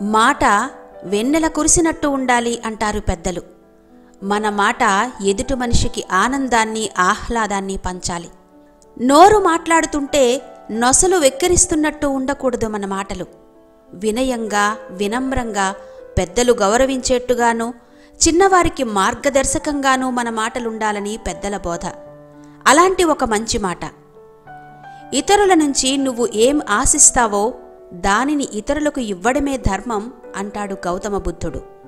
మాట వెన్నెల కురిసినట్టు ఉండాలి అంటారు పెద్దలు మన మాట ఎదుటి మనిషికి ఆనందాన్ని ఆహ్లాదాన్ని పంచాలి నోరు మాట్లాడుతుంటే నొసలు వెక్కిరిస్తున్నట్టు ఉండకూడదు మన మాటలు వినయంగా వినమ్రంగా పెద్దలు గౌరవించేట్టుగాను చిన్నవారికి మార్గదర్శకంగానూ మన మాటలుండాలని పెద్దల బోధ అలాంటి ఒక మంచి మాట ఇతరుల నుంచి నువ్వు ఏం ఆశిస్తావో దానిని ఇతరులకు ఇవ్వడమే ధర్మం అంటాడు గౌతమ బుద్ధుడు